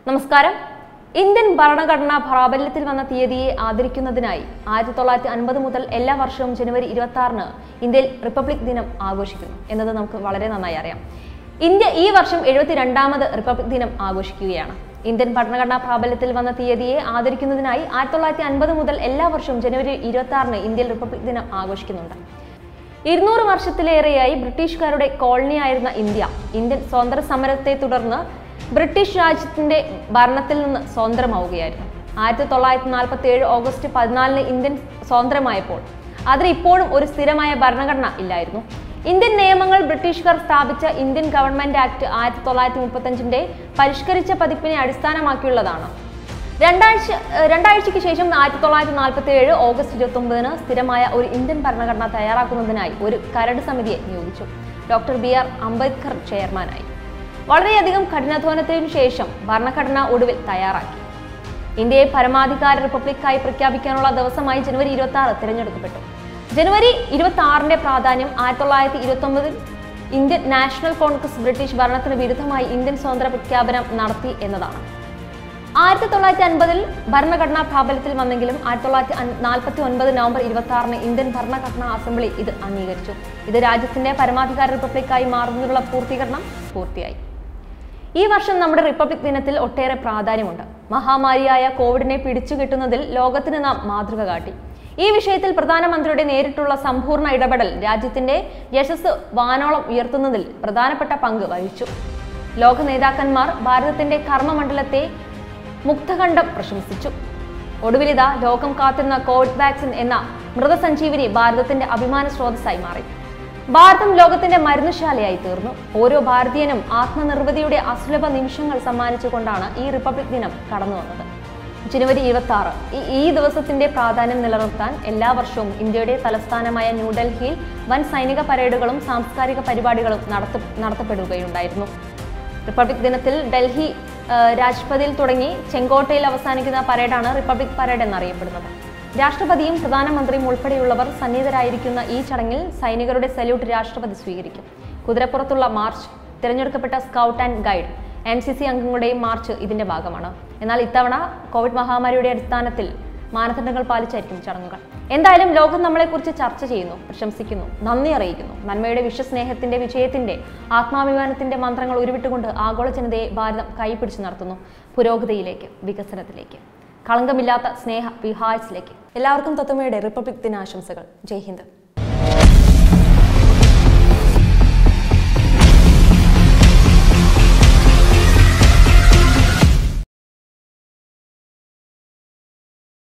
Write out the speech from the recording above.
നമസ്കാരം ഇന്ത്യൻ ഭരണഘടന പ്രാബല്യത്തിൽ വന്ന തീയതിയെ ആദരിക്കുന്നതിനായി ആയിരത്തി തൊള്ളായിരത്തി അൻപത് മുതൽ എല്ലാ വർഷവും ജനുവരി ഇരുപത്തി ആറിന് ഇന്ത്യയിൽ റിപ്പബ്ലിക് ദിനം ആഘോഷിക്കുന്നു എന്നത് നമുക്ക് വളരെ നന്നായി അറിയാം ഇന്ത്യ ഈ വർഷം എഴുപത്തിരണ്ടാമത് റിപ്പബ്ലിക് ദിനം ആഘോഷിക്കുകയാണ് ഇന്ത്യൻ ഭരണഘടനാ പ്രാബല്യത്തിൽ വന്ന തീയതിയെ ആദരിക്കുന്നതിനായി ആയിരത്തി തൊള്ളായിരത്തി അൻപത് മുതൽ എല്ലാ വർഷവും ജനുവരി ഇരുപത്തി ആറിന് ഇന്ത്യയിൽ റിപ്പബ്ലിക് ദിനം ആഘോഷിക്കുന്നുണ്ട് ഇരുന്നൂറ് വർഷത്തിലേറെയായി ബ്രിട്ടീഷുകാരുടെ കോളനിയായിരുന്ന ഇന്ത്യ ഇന്ത്യൻ സ്വാതന്ത്ര്യ സമരത്തെ തുടർന്ന് ബ്രിട്ടീഷ് രാജ്യത്തിന്റെ ഭരണത്തിൽ നിന്ന് സ്വതന്ത്രമാവുകയായിരുന്നു ആയിരത്തി തൊള്ളായിരത്തി നാൽപ്പത്തി ഏഴ് ഓഗസ്റ്റ് പതിനാലിന് ഇന്ത്യൻ സ്വതന്ത്രമായപ്പോൾ അതിന് ഇപ്പോഴും ഒരു സ്ഥിരമായ ഭരണഘടന ഇല്ലായിരുന്നു ഇന്ത്യൻ നിയമങ്ങൾ ബ്രിട്ടീഷുകാർ സ്ഥാപിച്ച ഇന്ത്യൻ ഗവൺമെന്റ് ആക്ട് ആയിരത്തി തൊള്ളായിരത്തി മുപ്പത്തഞ്ചിന്റെ പരിഷ്കരിച്ച പതിപ്പിനെ അടിസ്ഥാനമാക്കിയുള്ളതാണ് രണ്ടാഴ്ച ഏഹ് രണ്ടാഴ്ചയ്ക്ക് ശേഷം ആയിരത്തി തൊള്ളായിരത്തി നാൽപ്പത്തി ഏഴ് ഓഗസ്റ്റ് ഇരുപത്തി ഒമ്പതിന് സ്ഥിരമായ ഒരു ഇന്ത്യൻ ഭരണഘടന തയ്യാറാക്കുന്നതിനായി ഒരു കരട് സമിതിയെ നിയോഗിച്ചു ഡോക്ടർ ബി ആർ അംബേദ്കർ ചെയർമാനായി വളരെയധികം കഠിനാധ്വാനത്തിനു ശേഷം ഭരണഘടന ഒടുവിൽ തയ്യാറാക്കി ഇന്ത്യയെ പരമാധികാര റിപ്പബ്ലിക്കായി പ്രഖ്യാപിക്കാനുള്ള ദിവസമായി ജനുവരി ഇരുപത്തി ആറ് തിരഞ്ഞെടുക്കപ്പെട്ടു ജനുവരി ഇരുപത്തി ആറിന്റെ പ്രാധാന്യം ആയിരത്തി തൊള്ളായിരത്തി ഇരുപത്തി ഒമ്പതിൽ ഇന്ത്യൻ നാഷണൽ കോൺഗ്രസ് ബ്രിട്ടീഷ് ഭരണത്തിന് വിരുദ്ധമായി ഇന്ത്യൻ സ്വാതന്ത്ര്യ പ്രഖ്യാപനം നടത്തി എന്നതാണ് ആയിരത്തി തൊള്ളായിരത്തി അൻപതിൽ ഭരണഘടനാ പ്രാബല്യത്തിൽ വന്നെങ്കിലും ആയിരത്തി തൊള്ളായിരത്തി നാൽപ്പത്തി ഒൻപത് നവംബർ ഇരുപത്തി ആറിന് ഇന്ത്യൻ ഭരണഘടനാ അസംബ്ലി ഇത് അംഗീകരിച്ചു ഇത് രാജ്യത്തിന്റെ പരമാധികാര റിപ്പബ്ലിക്കായി മാറുന്നതിനുള്ള പൂർത്തീകരണം പൂർത്തിയായി ഈ വർഷം നമ്മുടെ റിപ്പബ്ലിക് ദിനത്തിൽ ഒട്ടേറെ പ്രാധാന്യമുണ്ട് മഹാമാരിയായ കോവിഡിനെ പിടിച്ചു കിട്ടുന്നതിൽ ലോകത്തിന് നാം മാതൃക കാട്ടി ഈ വിഷയത്തിൽ പ്രധാനമന്ത്രിയുടെ നേരിട്ടുള്ള സമ്പൂർണ്ണ ഇടപെടൽ രാജ്യത്തിന്റെ യശസ് വാനോളം ഉയർത്തുന്നതിൽ പ്രധാനപ്പെട്ട പങ്ക് വഹിച്ചു ലോക നേതാക്കന്മാർ ഭാരതത്തിന്റെ കർമ്മമണ്ഡലത്തെ മുക്തകണ്ഠം പ്രശംസിച്ചു ഒടുവിലിതാ ലോകം കാത്തിരുന്ന കോവിഡ് വാക്സിൻ എന്ന മൃതസഞ്ജീവനി ഭാരതത്തിന്റെ അഭിമാന സ്രോതസ്സായി മാറി ഭാരതം ലോകത്തിന്റെ മരുന്നുശാലയായി തീർന്നു ഓരോ ഭാരതീയനും ആത്മനിർവൃതിയുടെ അസുലഭ നിമിഷങ്ങൾ സമ്മാനിച്ചുകൊണ്ടാണ് ഈ റിപ്പബ്ലിക് ദിനം കടന്നു വന്നത് ജനുവരി ഇരുപത്തി ആറ് ഈ ദിവസത്തിന്റെ പ്രാധാന്യം നിലനിർത്താൻ എല്ലാ വർഷവും ഇന്ത്യയുടെ തലസ്ഥാനമായ ന്യൂഡൽഹിയിൽ വൻ സൈനിക പരേഡുകളും സാംസ്കാരിക പരിപാടികളും നടത്ത നടത്തപ്പെടുകയുണ്ടായിരുന്നു റിപ്പബ്ലിക് ദിനത്തിൽ ഡൽഹി ആ, രാജ്പഥിൽ തുടങ്ങി ചെങ്കോട്ടയിൽ അവസാനിക്കുന്ന പരേഡാണ് റിപ്പബ്ലിക് പരേഡ് എന്നറിയപ്പെടുന്നത് രാഷ്ട്രപതിയും പ്രധാനമന്ത്രിയും ഉൾപ്പെടെയുള്ളവർ സന്നിധരായിരിക്കുന്ന ഈ ചടങ്ങിൽ സൈനികരുടെ സല്യൂട്ട് രാഷ്ട്രപതി സ്വീകരിക്കും കുതിരപ്പുറത്തുള്ള മാർച്ച് തിരഞ്ഞെടുക്കപ്പെട്ട scout and guide N C C അംഗങ്ങളുടെയും മാർച്ച് ഇതിന്റെ ഭാഗമാണ് എന്നാൽ ഇത്തവണ കോവിഡ് മഹാമാരിയുടെ അടിസ്ഥാനത്തിൽ മാനദണ്ഡങ്ങൾ പാലിച്ചായിരിക്കും ചടങ്ങുകൾ എന്തായാലും ലോകം നമ്മളെക്കുറിച്ച് ചർച്ച ചെയ്യുന്നു പ്രശംസിക്കുന്നു നന്ദി അറിയിക്കുന്നു നന്മയുടെ വിശ്വസ്നേഹത്തിന്റെ വിജയത്തിന്റെ ആത്മാഭിമാനത്തിന്റെ മന്ത്രങ്ങൾ ഉരുവിട്ടുകൊണ്ട് ആഗോള ജനതയെ ഭാരതം കൈപിടിച്ചു നടത്തുന്നു പുരോഗതിയിലേക്ക് വികസനത്തിലേക്ക് കളങ്കമില്ലാത്ത സ്നേഹ വിഹായസിലേക്ക് എല്ലാവർക്കും തത്വമയുടെ റിപ്പബ്ലിക് ദിനാശംസകൾ ജയ് ഹിന്ദ്